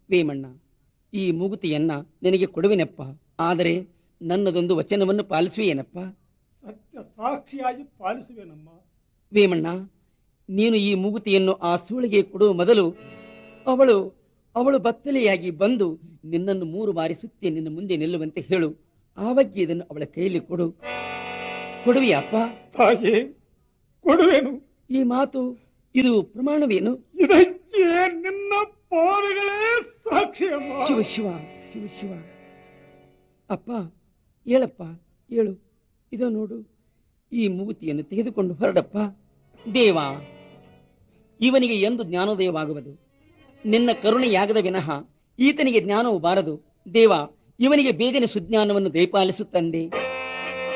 ವೇಮಣ್ಣ ಈ ಮೂಗುತಿಯನ್ನ ನಿನಗೆ ಕೊಡುವೆನಪ್ಪ ಆದರೆ ನನ್ನದೊಂದು ವಚನವನ್ನು ಪಾಲಿಸುವೇನಪ್ಪ ಸತ್ಯ ಸಾಕ್ಷಿಯಾಗಿ ಪಾಲಿಸುವೆನಮ್ಮ ವೇಮಣ್ಣ ನೀನು ಈ ಮೂಗುತಿಯನ್ನು ಆ ಸೂಳಿಗೆ ಕೊಡುವ ಮೊದಲು ಅವಳು ಅವಳು ಬತ್ತಲೆಯಾಗಿ ಬಂದು ನಿನ್ನನ್ನು ಮೂರು ಬಾರಿ ಸುತ್ತಿ ನಿನ್ನ ಮುಂದೆ ನಿಲ್ಲುವಂತೆ ಹೇಳು ಆವಾಗ ಇದನ್ನು ಅವಳ ಕೈಯಲ್ಲಿ ಕೊಡು ಕೊಡುವಿಯಪ್ಪ ತಾಯಿ ಕೊಡುವೆನು ಈ ಮಾತು ಇದು ಪ್ರಮಾಣವೇನು ಇದಕ್ಕೆ ನಿನ್ನ ಪಾದಗಳೇ ಸಾಕ್ಷಿಯಮ್ಮ ಶಿವ ಶಿವ ಶಿವ ಶಿವ ಅಪ್ಪ ಹೇಳಪ್ಪ ಹೇಳು ಇದೋ ನೋಡು ಈ ಮೂಗುತಿಯನ್ನು ತೆಗೆದುಕೊಂಡು ಹೊರಡಪ್ಪ ದೇವ ಇವನಿಗೆ ಎಂದು ಜ್ಞಾನೋದಯವಾಗುವುದು ನಿನ್ನ ಕರುಣೆಯಾಗದ ವಿನಃ ಈತನಿಗೆ ಜ್ಞಾನವು ಬಾರದು ದೇವ ಇವನಿಗೆ ಬೇಗನೆ ಸುಜ್ಞಾನವನ್ನು ದಯಪಾಲಿಸುತ್ತಂದೆ